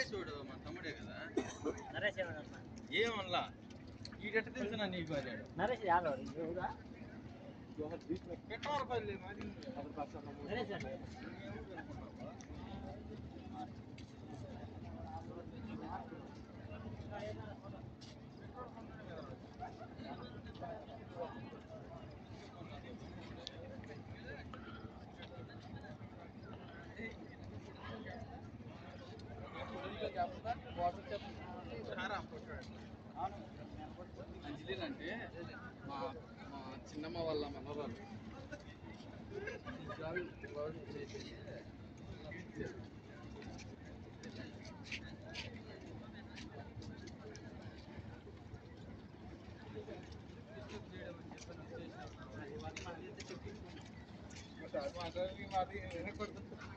నరేష్ వాడు మా తమ్ముడే కదా నరేష్ ఏమన్నా ఏమల్లా ఈడెట్ట తెలిసిన నీకు అది నరేష్ యాదవ్ ఇవ్వదా పెట్టవరపల్లి మాది నరేష్ అండి అంజలీన్ అంటే మా మా చిన్నమ్మ వాళ్ళ మనవరాలు మాది